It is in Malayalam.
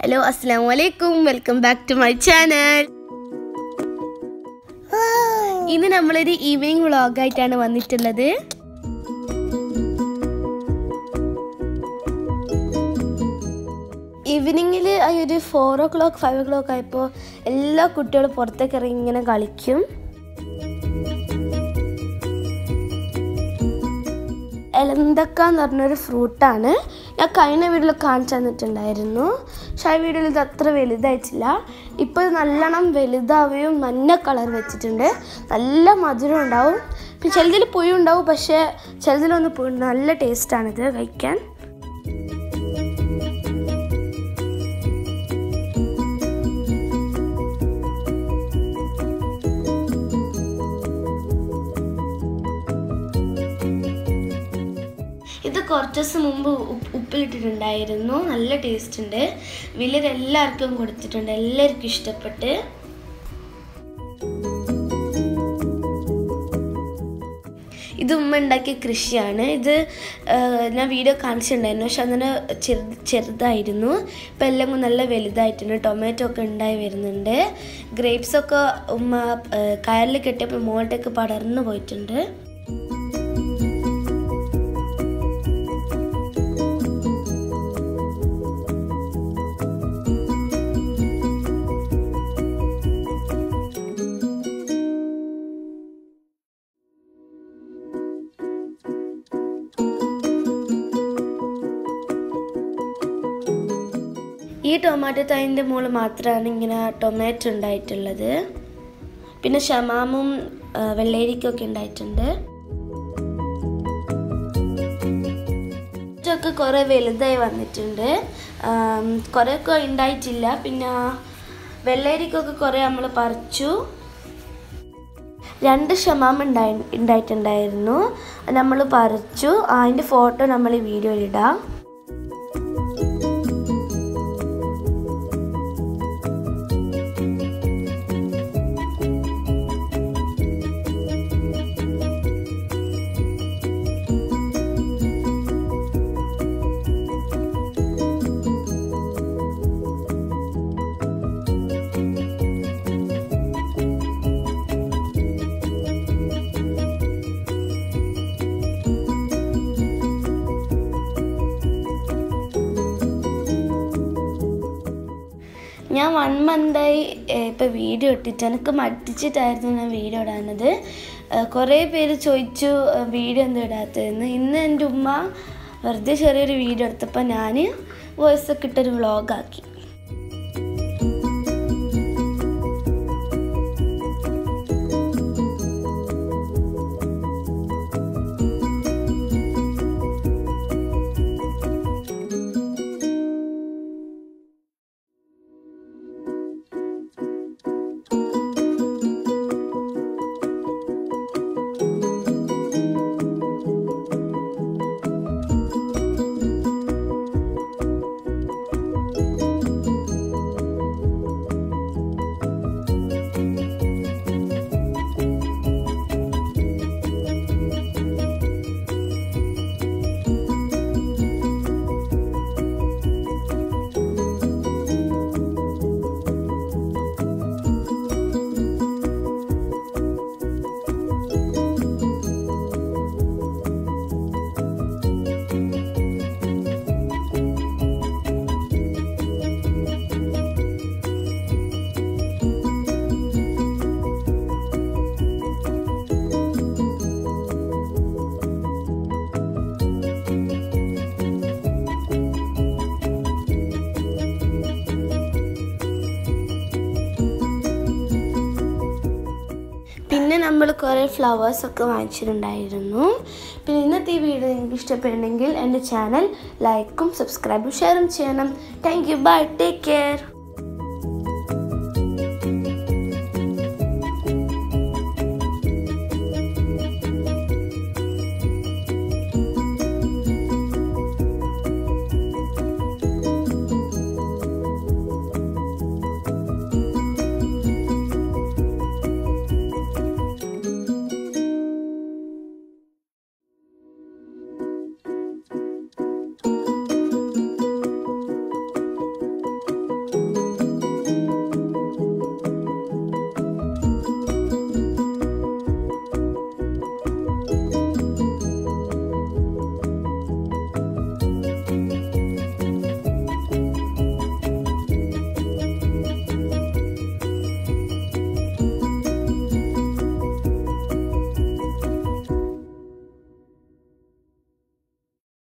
ഹലോ അസ്സാം വലൈക്കും welcome back to my channel ഇന്ന് നമ്മളൊരു ഈവനിങ് വ്ളോഗായിട്ടാണ് വന്നിട്ടുള്ളത് ഈവനിങ്ങിൽ ഒരു four o'clock five o'clock ആയപ്പോൾ എല്ലാ കുട്ടികളും പുറത്തേക്ക് ഇറങ്ങി ഇങ്ങനെ കളിക്കും എലന്തക്ക എന്ന് പറഞ്ഞൊരു ഫ്രൂട്ടാണ് ഞാൻ കഴിഞ്ഞ വീഡിയോയിൽ കാണിച്ചു തന്നിട്ടുണ്ടായിരുന്നു പക്ഷെ ആ വീഡിയോയിൽ ഇത് അത്ര വലുതായിട്ടില്ല ഇപ്പോൾ ഇത് നല്ലോണം വലുതാവുകയും മഞ്ഞ കളർ വെച്ചിട്ടുണ്ട് നല്ല മധുരം ഉണ്ടാവും പിന്നെ ചിലതിൽ പുഴു ഉണ്ടാവും പക്ഷേ ചിലതിലൊന്നും പുഴു നല്ല ടേസ്റ്റാണിത് കഴിക്കാൻ ഇത് കുറച്ച് ദിവസം മുമ്പ് ഉപ്പ് ഉപ്പിലിട്ടിട്ടുണ്ടായിരുന്നു നല്ല ടേസ്റ്റ് ഉണ്ട് വിലർ എല്ലാവർക്കും കൊടുത്തിട്ടുണ്ട് എല്ലാവർക്കും ഇഷ്ടപ്പെട്ട് ഇത് ഉമ്മ ഉണ്ടാക്കിയ കൃഷിയാണ് ഇത് ആ, ഞാൻ വീഡിയോ കാണിച്ചിട്ടുണ്ടായിരുന്നു പക്ഷെ അതിന് ചെറു ചെറുതായിരുന്നു ഇപ്പം എല്ലാം കൂടി നല്ല വലുതായിട്ടുണ്ട് ടൊമാറ്റോ ഒക്കെ ഉണ്ടായി വരുന്നുണ്ട് ഗ്രേപ്സ് ഒക്കെ ഉമ്മ ആ, കയറിൽ കെട്ടിയപ്പോൾ മുകളിലേക്ക് പടർന്നു പോയിട്ടുണ്ട് ഈ ടൊമാറ്റോ തൈൻ്റെ മുകളിൽ മാത്രമാണ് ഇങ്ങനെ ടൊമാറ്റോ ഉണ്ടായിട്ടുള്ളത് പിന്നെ ഷമാമും ആ, വെള്ളരിക്കൊക്കെ ഉണ്ടായിട്ടുണ്ട് ഇതൊക്കെ കുറേ വലുതായി വന്നിട്ടുണ്ട് ആം, കുറേയൊക്കെ ഉണ്ടായിട്ടില്ല പിന്നെ വെള്ളരിക്കൊക്കെ കുറേ നമ്മൾ പറിച്ചു രണ്ട് ഷമാം ഉണ്ടായി ഉണ്ടായിട്ടുണ്ടായിരുന്നു നമ്മൾ പറിച്ചു അതിൻ്റെ ഫോട്ടോ നമ്മൾ ഈ വീഡിയോയിൽ ഇടാം ഞാൻ വൺ മന്തായി ഇപ്പോൾ വീഡിയോ ഇട്ടിട്ട് എനിക്ക് മടിച്ചിട്ടായിരുന്നു ഞാൻ വീഡിയോ ഇടാനത് ഏഹ് കുറേ പേര് ചോദിച്ചു ഏഹ് വീഡിയോ എന്താ ഇടാത്തതെന്ന് ഇന്ന് എൻ്റെ ഉമ്മ വെറുതെ ചെറിയൊരു വീഡിയോ എടുത്തപ്പോൾ ഞാൻ വോയിസ് ഒക്കെ ഇട്ടൊരു വ്ളോഗാക്കി പിന്നെ നമ്മൾ കുറേ ഫ്ലവേഴ്സൊക്കെ വാങ്ങിച്ചിട്ടുണ്ടായിരുന്നു പിന്നെ ഇന്നത്തെ ഈ വീഡിയോ നിങ്ങൾക്ക് ഇഷ്ടപ്പെടുന്നെങ്കിൽ എൻ്റെ ചാനൽ ലൈക്കും സബ്സ്ക്രൈബും ഷെയറും ചെയ്യണം thank you bye take care